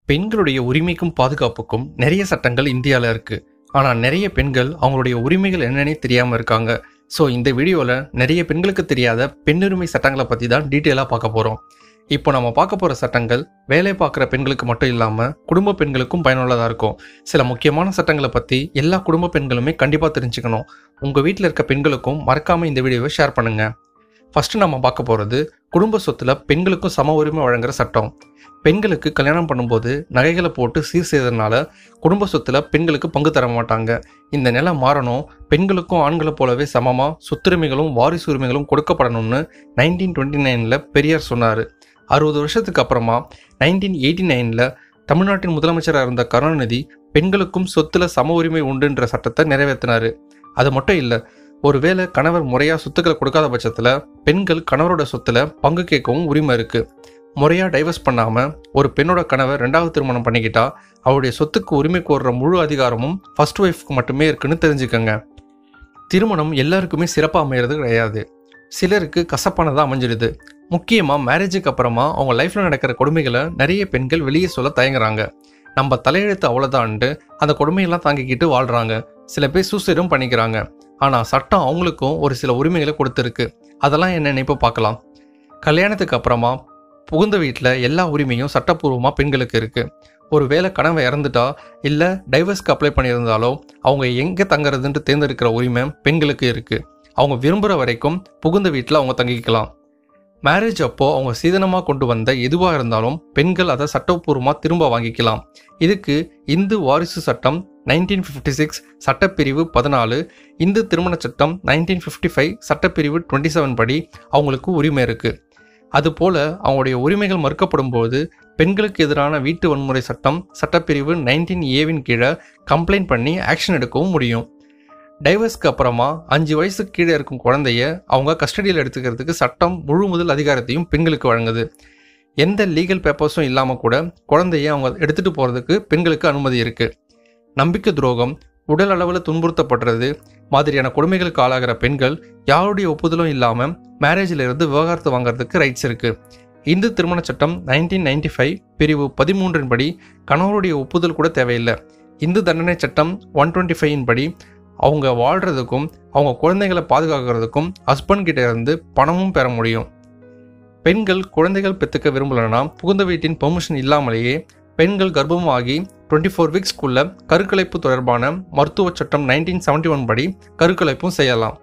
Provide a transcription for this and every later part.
பெண்களுடைய உரிமைக்கும் பாதுகாப்புக்கும் நிறைய சட்டங்கள் இந்தியாவில் இருக்கு ஆனால் நிறைய பெண்கள் அவங்களுடைய உரிமைகள் என்னன்னே தெரியாமல் இருக்காங்க ஸோ இந்த வீடியோவில் நிறைய பெண்களுக்கு தெரியாத பெண்ணுரிமை சட்டங்களை பற்றி தான் டீட்டெயிலாக பார்க்க போகிறோம் இப்போ நம்ம பார்க்க போகிற சட்டங்கள் வேலை பார்க்குற பெண்களுக்கு மட்டும் இல்லாமல் குடும்ப பெண்களுக்கும் பயனுள்ளதாக இருக்கும் சில முக்கியமான சட்டங்களை பற்றி எல்லா குடும்ப பெண்களுமே கண்டிப்பாக தெரிஞ்சுக்கணும் உங்கள் வீட்டில் இருக்க பெண்களுக்கும் மறக்காமல் இந்த வீடியோவை ஷேர் பண்ணுங்கள் ஃபஸ்ட்டு நம்ம பார்க்க போகிறது குடும்ப சொத்தில் பெண்களுக்கும் சம உரிமை வழங்குற சட்டம் பெண்களுக்கு கல்யாணம் பண்ணும்போது நகைகளை போட்டு சீர் செய்ததுனால குடும்ப சொத்துல பெண்களுக்கு பங்கு தர மாட்டாங்க இந்த நிலை மாறணும் பெண்களுக்கும் ஆண்களை போலவே சமமாக சொத்துரிமைகளும் வாரிசு உரிமைகளும் கொடுக்கப்படணும்னு நைன்டீன் டுவெண்ட்டி நைனில் பெரியார் சொன்னார் அறுபது வருஷத்துக்கு அப்புறமா நைன்டீன் எயிட்டி நைனில் தமிழ்நாட்டின் முதலமைச்சராக இருந்த கருணாநிதி பெண்களுக்கும் சொத்துல சம உரிமை உண்டுன்ற சட்டத்தை நிறைவேற்றினார் அது மட்டும் இல்லை ஒருவேளை கணவர் முறையாக சொத்துக்களை கொடுக்காத பட்சத்தில் பெண்கள் கணவரோட சொத்துல பங்கு கேட்கவும் உரிமை இருக்குது முறையாக டைவர்ஸ் பண்ணாமல் ஒரு பெண்ணோட கணவர் ரெண்டாவது திருமணம் பண்ணிக்கிட்டா அவருடைய சொத்துக்கு உரிமை கோர்ற முழு அதிகாரமும் ஃபர்ஸ்ட் ஒய்ஃப்க்கு மட்டுமே இருக்குன்னு தெரிஞ்சுக்கோங்க திருமணம் எல்லாருக்குமே சிறப்பாக அமையிறது கிடையாது சிலருக்கு கசப்பானதாக அமைஞ்சிடுது முக்கியமாக மேரேஜுக்கு அப்புறமா அவங்க லைஃப்பில் நடக்கிற கொடுமைகளை நிறைய பெண்கள் வெளியே சொல்ல தயங்குறாங்க நம்ம தலையெழுத்து அவ்வளோதான்ட்டு அந்த கொடுமையெல்லாம் தாங்கிக்கிட்டு வாழ்கிறாங்க சில பேர் சூசைடும் பண்ணிக்கிறாங்க ஆனால் சட்டம் அவங்களுக்கும் ஒரு சில உரிமைகளை கொடுத்துருக்கு அதெல்லாம் என்னென்னு இப்போ பார்க்கலாம் கல்யாணத்துக்கு அப்புறமா புகுந்த வீட்டில் எல்லா உரிமையும் சட்டப்பூர்வமாக பெண்களுக்கு இருக்குது ஒரு வேளை கனவை இறந்துட்டா இல்லை டைவர்ஸ்க்கு அப்ளை பண்ணியிருந்தாலோ அவங்க எங்கே தங்குறதுன்ட்டு தேர்ந்தெடுக்கிற உரிமை பெண்களுக்கு இருக்குது அவங்க விரும்புகிற வரைக்கும் புகுந்த வீட்டில் அவங்க தங்கிக்கலாம் மேரேஜ் அப்போ அவங்க சீதனமாக கொண்டு வந்த எதுவாக இருந்தாலும் பெண்கள் அதை சட்டப்பூர்வமாக திரும்ப வாங்கிக்கலாம் இதுக்கு இந்து வாரிசு சட்டம் நைன்டீன் ஃபிஃப்டி சிக்ஸ் சட்டப்பிரிவு பதினாலு இந்து திருமண சட்டம் நைன்டீன் ஃபிஃப்டி ஃபைவ் சட்டப்பிரிவு டுவெண்ட்டி செவன் படி அவங்களுக்கு உரிமை இருக்குது அதுபோல அவங்களுடைய உரிமைகள் மறுக்கப்படும் போது பெண்களுக்கு எதிரான வீட்டு வன்முறை சட்டம் சட்டப்பிரிவு நைன்டீன் ஏவின் கீழே கம்ப்ளைண்ட் பண்ணி ஆக்ஷன் எடுக்கவும் முடியும் டைவர்ஸ்க்கு அப்புறமா அஞ்சு வயசுக்கு கீழே இருக்கும் குழந்தைய அவங்க கஸ்டடியில் எடுத்துக்கிறதுக்கு சட்டம் முழு முதல் அதிகாரத்தையும் பெண்களுக்கு வழங்குது எந்த லீகல் பேப்பர்ஸும் இல்லாமல் கூட குழந்தைய அவங்க எடுத்துகிட்டு போகிறதுக்கு பெண்களுக்கு அனுமதி இருக்குது நம்பிக்கை துரோகம் உடல் அளவில் துன்புறுத்தப்படுறது மாதிரியான கொடுமைகளுக்கு ஆளாகிற பெண்கள் யாருடைய ஒப்புதலும் இல்லாமல் மேரேஜில் இருந்து விவகாரத்தை வாங்குறதுக்கு ரைட்ஸ் இருக்குது இந்து திருமண சட்டம் நைன்டீன் நைன்டி ஃபைவ் பிரிவு பதிமூன்றின் படி கணவருடைய ஒப்புதல் கூட தேவையில்லை இந்து தண்டனை சட்டம் ஒன் டுவெண்ட்டி ஃபைவின் படி அவங்க வாழ்கிறதுக்கும் அவங்க குழந்தைகளை பாதுகாக்கிறதுக்கும் ஹஸ்பண்ட் கிட்ட இருந்து பணமும் பெற முடியும் பெண்கள் குழந்தைகள் பெற்றுக்க விரும்பலன்னா புகுந்த வீட்டின் பெர்மிஷன் இல்லாமலேயே பெண்கள் கர்ப்பமாகி டுவெண்ட்டி ஃபோர் வீக்ஸ்க்குள்ள கருக்கலைப்பு தொடர்பான மருத்துவ சட்டம் நைன்டீன் செவன்டி ஒன் படி கருக்கலைப்பும் செய்யலாம்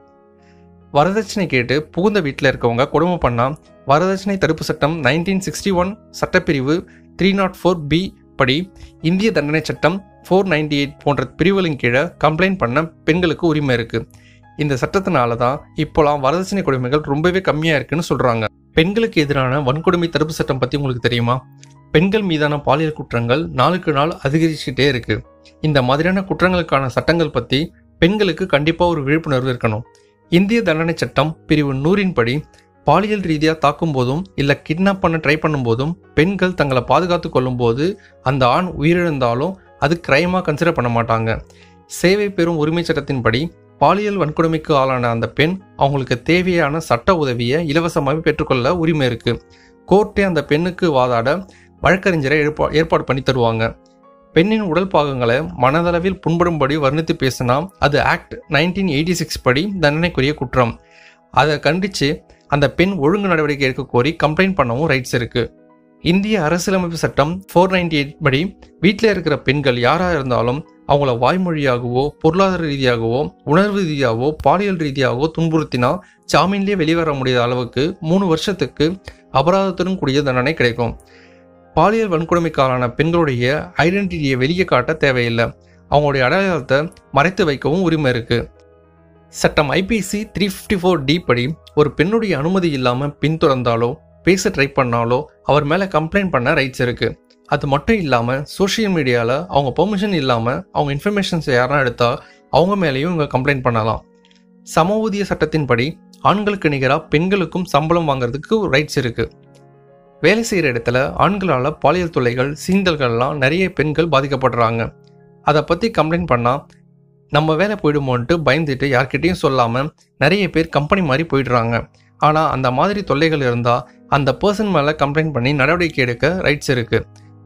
வரதட்சணை கேட்டு புகுந்த வீட்டில் இருக்கவங்க கொடுமை பண்ணால் வரதட்சணை தடுப்பு சட்டம் நைன்டீன் சிக்ஸ்டி ஒன் சட்டப்பிரிவு த்ரீ நாட் ஃபோர் பி படி இந்திய தண்டனை சட்டம் ஃபோர் நைன்டி எயிட் போன்ற பிரிவுகளின் கீழே கம்ப்ளைண்ட் பண்ண பெண்களுக்கு உரிமை இருக்குது இந்த சட்டத்தினால தான் இப்போலாம் வரதட்சணை கொடுமைகள் ரொம்பவே கம்மியாக இருக்குன்னு சொல்கிறாங்க பெண்களுக்கு எதிரான வன்கொடுமை தடுப்பு சட்டம் பற்றி உங்களுக்கு தெரியுமா பெண்கள் மீதான பாலியல் குற்றங்கள் நாளுக்கு நாள் அதிகரிச்சுட்டே இருக்கு இந்த மாதிரியான குற்றங்களுக்கான சட்டங்கள் பற்றி பெண்களுக்கு கண்டிப்பாக ஒரு விழிப்புணர்வு இருக்கணும் இந்திய தண்டனை சட்டம் பிரிவு நூறின் படி பாலியல் ரீதியாக தாக்கும் போதும் இல்லை கிட்னாப் பண்ண ட்ரை பண்ணும்போதும் பெண்கள் தங்களை பாதுகாத்து கொள்ளும் போது அந்த ஆண் உயிரிழந்தாலும் அது கிரைமாக கன்சிடர் பண்ண மாட்டாங்க சேவை பெறும் உரிமை சட்டத்தின்படி பாலியல் வன்கொடுமைக்கு ஆளான அந்த பெண் அவங்களுக்கு தேவையான சட்ட உதவியை இலவசமாக பெற்றுக்கொள்ள உரிமை இருக்குது கோர்ட்டே அந்த பெண்ணுக்கு வாதாட வழக்கறிஞரை ஏற்பா ஏற்பாடு பண்ணி தருவாங்க பெண்ணின் உடல் பாகங்களை மனதளவில் புண்படும்படி வர்ணித்து பேசினா அது ஆக்ட் நைன்டீன் எயிட்டி சிக்ஸ் படி தண்டனைக்குரிய குற்றம் அதை கண்டித்து அந்த பெண் ஒழுங்கு நடவடிக்கை எடுக்க கோரி கம்ப்ளைண்ட் பண்ணவும் ரைட்ஸ் இருக்குது இந்திய அரசியலமைப்பு சட்டம் ஃபோர் நைன்டி எயிட் படி வீட்டில் இருக்கிற பெண்கள் யாராக இருந்தாலும் அவங்கள வாய்மொழியாகவோ பொருளாதார ரீதியாகவோ உணர்வு ரீதியாகவோ பாலியல் ரீதியாகவோ துன்புறுத்தினா ஜாமீன்லேயே வெளிவர முடியாத அளவுக்கு மூணு வருஷத்துக்கு அபராதத்துடன் கூடிய தண்டனை கிடைக்கும் பாலியல் வன்கொடுமைக்காலான பெண்களுடைய ஐடென்டிட்டியை வெளியே காட்ட தேவையில்லை அவங்களுடைய அடையாளத்தை மறைத்து வைக்கவும் உரிமை இருக்குது சட்டம் IPC three fifty four D படி ஒரு பெண்ணுடைய அனுமதி இல்லாமல் பின்தொடர்ந்தாலோ பேச ட்ரை பண்ணாலோ அவர் மேலே கம்ப்ளைண்ட் பண்ண ரைட்ஸ் இருக்குது அது மட்டும் இல்லாமல் சோஷியல் மீடியாவில் அவங்க பெர்மிஷன் இல்லாமல் அவங்க இன்ஃபர்மேஷன்ஸ் யாரா எடுத்தால் அவங்க மேலேயும் இவங்க கம்ப்ளைண்ட் பண்ணலாம் சம ஊதிய சட்டத்தின்படி ஆண்களுக்கு நிகராக பெண்களுக்கும் சம்பளம் வாங்குறதுக்கு ரைட்ஸ் இருக்குது வேலை செய்கிற இடத்துல ஆண்களால் பாலியல் தொல்லைகள் சீண்டல்கள்லாம் நிறைய பெண்கள் பாதிக்கப்படுறாங்க அதை பற்றி கம்ப்ளைண்ட் பண்ணால் நம்ம வேலை போயிடுமோன்ட்டு பயந்துட்டு யார்கிட்டையும் சொல்லாமல் நிறைய பேர் கம்பெனி மாதிரி போயிடுறாங்க ஆனால் அந்த மாதிரி தொல்லைகள் இருந்தால் அந்த பர்சன் மேலே கம்ப்ளைண்ட் பண்ணி நடவடிக்கை எடுக்க ரைட்ஸ் இருக்குது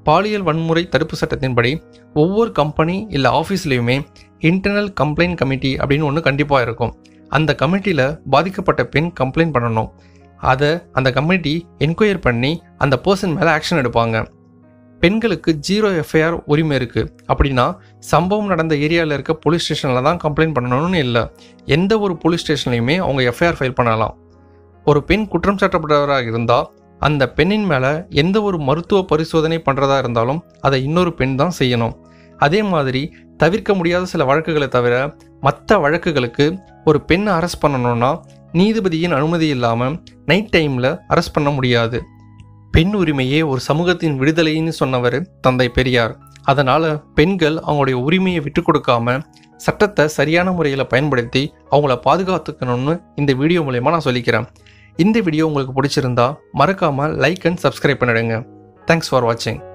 பாலியல் வன்முறை தடுப்பு சட்டத்தின்படி ஒவ்வொரு கம்பெனி இல்லை ஆஃபீஸ்லேயுமே இன்டர்னல் கம்ப்ளைண்ட் கமிட்டி அப்படின்னு ஒன்று கண்டிப்பாக இருக்கும் அந்த கமிட்டியில் பாதிக்கப்பட்ட பெண் கம்ப்ளைண்ட் பண்ணணும் அதை அந்த கமிட்டி என்கொயர் பண்ணி அந்த பர்சன் மேலே ஆக்ஷன் எடுப்பாங்க பெண்களுக்கு ஜீரோ எஃப்ஐஆர் உரிமை இருக்குது அப்படின்னா சம்பவம் நடந்த ஏரியாவில் இருக்க போலீஸ் ஸ்டேஷனில் தான் கம்ப்ளைண்ட் பண்ணணும்னு இல்லை எந்த ஒரு போலீஸ் ஸ்டேஷன்லையுமே அவங்க எஃப்ஐஆர் ஃபைல் பண்ணலாம் ஒரு பெண் குற்றம் சாட்டப்பட்டவராக இருந்தால் அந்த பெண்ணின் மேலே எந்த ஒரு மருத்துவ பரிசோதனை பண்ணுறதா இருந்தாலும் அதை இன்னொரு பெண் தான் செய்யணும் அதே மாதிரி தவிர்க்க முடியாத சில வழக்குகளை தவிர மற்ற வழக்குகளுக்கு ஒரு பெண்ணை அரெஸ்ட் பண்ணணும்னா நீதிபதியின் அனுமதி இல்லாமல் நைட் டைமில் அரெஸ்ட் பண்ண முடியாது பெண் உரிமையே ஒரு சமூகத்தின் விடுதலைன்னு சொன்னவர் தந்தை பெரியார் அதனால் பெண்கள் அவங்களுடைய உரிமையை விட்டு கொடுக்காம சட்டத்தை சரியான முறையில் பயன்படுத்தி அவங்கள பாதுகாத்துக்கணும்னு இந்த வீடியோ மூலயமா நான் சொல்லிக்கிறேன் இந்த வீடியோ உங்களுக்கு பிடிச்சிருந்தா மறக்காமல் லைக் அண்ட் சப்ஸ்கிரைப் பண்ணிடுங்க தேங்க்ஸ் ஃபார் வாட்சிங்